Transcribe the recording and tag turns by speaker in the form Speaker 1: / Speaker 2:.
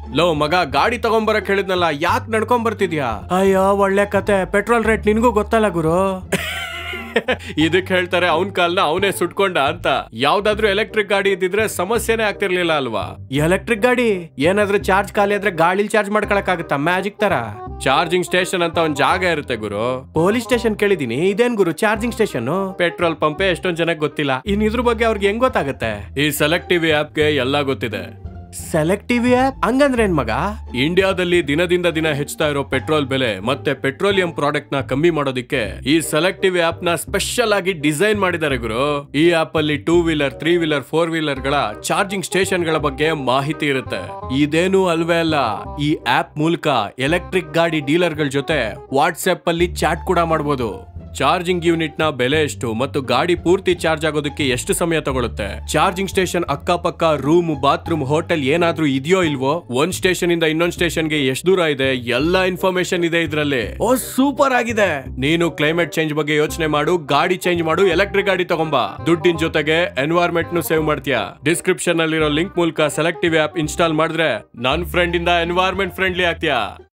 Speaker 1: low ಮಗ ಗಾಡಿ ತಗೊಂಬರಕ್ ಹೇಳಿದ್ನಲ್ಲ ಯಾಕೆ ನಡ್ಕೊಂಡ್ ಬರ್ತಿದ್ಯಾ ಅಯ್ಯೋ ಒಳ್ಳೆ ಕತೆ ಪೆಟ್ರೋಲ್ ರೇಟ್ ನಿನ್ಗೂ ಗೊತ್ತಲ್ಲ ಗುರು ಇದಕ್ ಹೇಳ್ತಾರೆ ಅವನ್ ಕಾಲ್ನ ಅವನೇ ಸುಟ್ಕೊಂಡ ಅಂತ ಯಾವ್ದಾದ್ರು ಎಲೆಕ್ಟ್ರಿಕ್ ಗಾಡಿ ಇದ್ದಿದ್ರೆ ಸಮಸ್ಯೆನೇ ಆಗ್ತಿರ್ಲಿಲ್ಲ ಅಲ್ವಾ ಎಲೆಕ್ಟ್ರಿಕ್ ಗಾಡಿ ಏನಾದ್ರೂ ಚಾರ್ಜ್ ಖಾಲಿ ಆದ್ರೆ ಗಾಡಿಲಿ ಚಾರ್ಜ್ ಮಾಡ್ಕೊಳಕ್ ಆಗುತ್ತಾ ಮ್ಯಾಜಿಕ್ ತರ ಚಾರ್ಜಿಂಗ್ ಸ್ಟೇಷನ್ ಅಂತ ಒಂದ್ ಜಾಗ ಇರುತ್ತೆ ಗುರು ಪೊಲೀಸ್ ಸ್ಟೇಷನ್ ಕೇಳಿದೀನಿ ಇದೇನ್ ಗುರು ಚಾರ್ಜಿಂಗ್ ಸ್ಟೇಷನ್ ಪೆಟ್ರೋಲ್ ಪಂಪೇ ಎಷ್ಟೊಂದ್ ಜನಕ್ಕೆ ಗೊತ್ತಿಲ್ಲ ಇನ್ ಇದ್ರ ಬಗ್ಗೆ ಅವ್ರಿಗೆ ಹೆಂಗ್ ಗೊತ್ತಾಗುತ್ತೆ ಈ ಸೆಲೆಕ್ಟಿವ್ ಆಪ್ಗೆ ಎಲ್ಲಾ ಗೊತ್ತಿದೆ ಸೆಲೆಕ್ಟಿವ್ ಆಪ್ ಹಂಗಂದ್ರೆ ಏನ್ ಮಗ ಇಂಡಿಯಾದಲ್ಲಿ ದಿನದಿಂದ ದಿನ ಹೆಚ್ಚುತ್ತಾ ಇರೋ ಪೆಟ್ರೋಲ್ ಬೆಲೆ ಮತ್ತೆ ಪೆಟ್ರೋಲಿಯಂ ಪ್ರಾಡಕ್ಟ್ ನ ಕಮ್ಮಿ ಮಾಡೋದಕ್ಕೆ ಈ ಸೆಲೆಕ್ಟಿವ್ ಆಪ್ ನ ಸ್ಪೆಷಲ್ ಆಗಿ ಡಿಸೈನ್ ಮಾಡಿದ್ದಾರೆ ಗುರು ಈ ಆಪ್ ಅಲ್ಲಿ two wheeler three wheeler four wheeler ಗಳ ಚಾರ್ಜಿಂಗ್ ಸ್ಟೇಷನ್ ಗಳ ಬಗ್ಗೆ ಮಾಹಿತಿ ಇರುತ್ತೆ ಇದೇನು ಅಲ್ವೇ ಅಲ್ಲ ಈ ಆಪ್ ಮೂಲಕ ಎಲೆಕ್ಟ್ರಿಕ್ ಗಾಡಿ ಡೀಲರ್ ಗಳ ಜೊತೆ ವಾಟ್ಸ್ಆಪ್ ಅಲ್ಲಿ ಚಾಟ್ ಕೂಡ ಮಾಡಬಹುದು ಚಾರ್ಜಿಂಗ್ ಯೂನಿಟ್ ನ ಬೆಲೆ ಎಷ್ಟು ಮತ್ತು ಗಾಡಿ ಪೂರ್ತಿ ಚಾರ್ಜ್ ಆಗೋದಕ್ಕೆ ಎಷ್ಟು ಸಮಯ ತಗೊಳುತ್ತೆ ಚಾರ್ಜಿಂಗ್ ಸ್ಟೇಷನ್ ಅಕ್ಕಪಕ್ಕ ರೂಮ್ ಬಾತ್ರೂಮ್ ಹೋಟೆಲ್ ಏನಾದ್ರೂ ಇದೆಯೋ ಇಲ್ವೋ ಒಂದ್ ಸ್ಟೇಷನ್ ಇಂದ ಇನ್ನೊಂದ್ ಸ್ಟೇಷನ್ ಗೆ ಎಷ್ಟು ದೂರ ಇದೆ ಎಲ್ಲಾ ಇನ್ಫಾರ್ಮೇಶನ್ ಇದೆ ಇದ್ರಲ್ಲಿ ಓ ಸೂಪರ್ ಆಗಿದೆ ನೀನು ಕ್ಲೈಮೇಟ್ ಚೇಂಜ್ ಬಗ್ಗೆ ಯೋಚನೆ ಮಾಡು ಗಾಡಿ ಚೇಂಜ್ ಮಾಡು ಎಲೆಕ್ಟ್ರಿಕ್ ಗಾಡಿ ತಗೊಂಬಾ ದುಡ್ಡಿನ ಜೊತೆಗೆ ಎನ್ವೈರ್ಮೆಂಟ್ ನು ಸೇವ್ ಮಾಡ್ತೀಯಾ ಡಿಸ್ಕ್ರಿಪ್ಷನ್ ಅಲ್ಲಿರೋ ಲಿಂಕ್ ಮೂಲಕ ಸೆಲೆಕ್ಟಿವ್ ಆಪ್ ಇನ್ಸ್ಟಾಲ್ ಮಾಡಿದ್ರೆ ನನ್ ಫ್ರೆಂಡ್ ಇಂದ ಎನ್ವೈರ್ಮೆಂಟ್ ಫ್ರೆಂಡ್ಲಿ ಆಗ್ತೀಯಾ